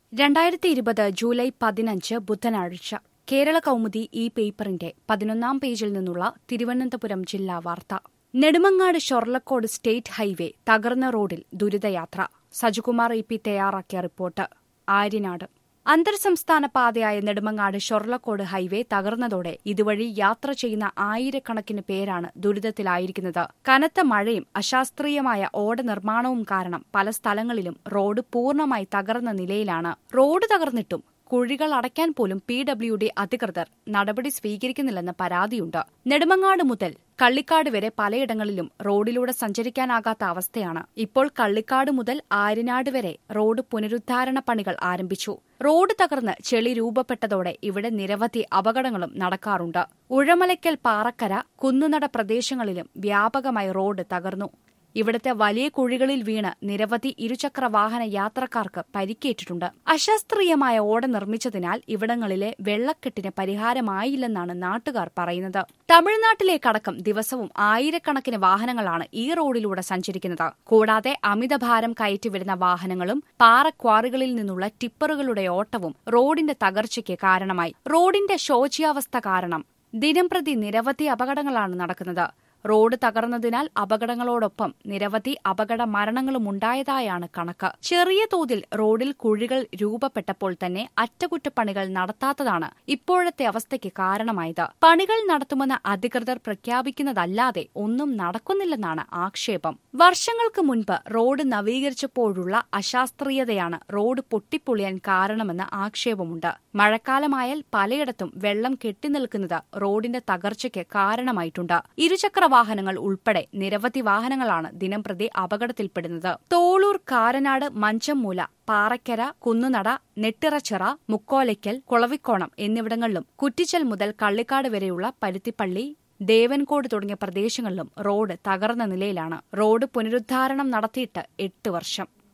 രണ്ടായിരത്തി ഇരുപത് ജൂലൈ പതിനഞ്ച് ബുധനാഴ്ച കേരള കൗമുദി ഈ പേപ്പറിന്റെ പതിനൊന്നാം പേജിൽ നിന്നുള്ള തിരുവനന്തപുരം ജില്ലാ വാർത്ത നെടുമങ്ങാട് ഷൊർലക്കോട് സ്റ്റേറ്റ് ഹൈവേ തകർന്ന റോഡിൽ ദുരിതയാത്ര സജികുമാർ ഇ പി തയ്യാറാക്കിയ റിപ്പോർട്ട് ആര്യനാട് അന്തർ സംസ്ഥാന പാതയായ നെടുമങ്ങാട് ഷൊർലക്കോട് ഹൈവേ തകർന്നതോടെ ഇതുവഴി യാത്ര ചെയ്യുന്ന ആയിരക്കണക്കിന് പേരാണ് ദുരിതത്തിലായിരിക്കുന്നത് കനത്ത മഴയും അശാസ്ത്രീയമായ ഓട നിർമ്മാണവും കാരണം പല സ്ഥലങ്ങളിലും റോഡ് പൂർണ്ണമായി തകർന്ന നിലയിലാണ് റോഡ് തകർന്നിട്ടും കുഴികൾ അടയ്ക്കാൻ പോലും പി ഡബ്ല്യു ഡി അധികൃതർ നടപടി സ്വീകരിക്കുന്നില്ലെന്ന് പരാതിയുണ്ട് നെടുമങ്ങാട് മുതൽ കള്ളിക്കാട് വരെ പലയിടങ്ങളിലും റോഡിലൂടെ സഞ്ചരിക്കാനാകാത്ത അവസ്ഥയാണ് ഇപ്പോൾ കള്ളിക്കാട് മുതൽ ആര്യനാട് വരെ റോഡ് പുനരുദ്ധാരണ പണികൾ ആരംഭിച്ചു റോഡ് തകർന്ന് ചെളി രൂപപ്പെട്ടതോടെ ഇവിടെ നിരവധി അപകടങ്ങളും നടക്കാറുണ്ട് ഉഴമലയ്ക്കൽ പാറക്കര കുന്നുനട പ്രദേശങ്ങളിലും വ്യാപകമായി റോഡ് തകർന്നു ഇവിടുത്തെ വലിയ കുഴികളിൽ വീണ് നിരവധി ഇരുചക്ര വാഹന യാത്രക്കാർക്ക് പരിക്കേറ്റിട്ടുണ്ട് അശാസ്ത്രീയമായ ഓട നിർമ്മിച്ചതിനാൽ ഇവിടങ്ങളിലെ വെള്ളക്കെട്ടിന് പരിഹാരമായില്ലെന്നാണ് നാട്ടുകാർ പറയുന്നത് തമിഴ്നാട്ടിലേക്കടക്കം ദിവസവും ആയിരക്കണക്കിന് വാഹനങ്ങളാണ് ഈ റോഡിലൂടെ സഞ്ചരിക്കുന്നത് കൂടാതെ അമിതഭാരം കയറ്റിവിടുന്ന വാഹനങ്ങളും പാറക്വാറികളിൽ നിന്നുള്ള ടിപ്പറുകളുടെ ഓട്ടവും റോഡിന്റെ തകർച്ചയ്ക്ക് കാരണമായി റോഡിന്റെ ശോച്യാവസ്ഥ കാരണം ദിനംപ്രതി നിരവധി അപകടങ്ങളാണ് നടക്കുന്നത് റോഡ് തകർന്നതിനാൽ അപകടങ്ങളോടൊപ്പം നിരവധി അപകട മരണങ്ങളും ഉണ്ടായതായാണ് കണക്ക് ചെറിയ തോതിൽ റോഡിൽ കുഴികൾ രൂപപ്പെട്ടപ്പോൾ തന്നെ അറ്റകുറ്റപ്പണികൾ നടത്താത്തതാണ് ഇപ്പോഴത്തെ അവസ്ഥയ്ക്ക് കാരണമായത് പണികൾ നടത്തുമെന്ന് അധികൃതർ പ്രഖ്യാപിക്കുന്നതല്ലാതെ ഒന്നും നടക്കുന്നില്ലെന്നാണ് ആക്ഷേപം വർഷങ്ങൾക്ക് മുൻപ് റോഡ് നവീകരിച്ചപ്പോഴുള്ള അശാസ്ത്രീയതയാണ് റോഡ് പൊട്ടിപ്പൊളിയാൻ കാരണമെന്ന് ആക്ഷേപമുണ്ട് മഴക്കാലമായാൽ പലയിടത്തും വെള്ളം കെട്ടിനിൽക്കുന്നത് റോഡിന്റെ തകർച്ചയ്ക്ക് കാരണമായിട്ടുണ്ട് ഇരുചക്ര വാഹനങ്ങൾ ഉൾപ്പെടെ നിരവധി വാഹനങ്ങളാണ് ദിനംപ്രതി അപകടത്തിൽപ്പെടുന്നത് തോളൂർ കാരനാട് മഞ്ചംമൂല പാറയ്ക്കര കുന്നുനട നെട്ടിറച്ചിറ മുക്കോലയ്ക്കൽ കുളവിക്കോണം എന്നിവിടങ്ങളിലും കുറ്റിച്ചൽ മുതൽ കള്ളിക്കാട് വരെയുള്ള പരുത്തിപ്പള്ളി ദേവൻകോട് തുടങ്ങിയ പ്രദേശങ്ങളിലും റോഡ് തകർന്ന നിലയിലാണ് റോഡ് പുനരുദ്ധാരണം നടത്തിയിട്ട് എട്ട് വർഷം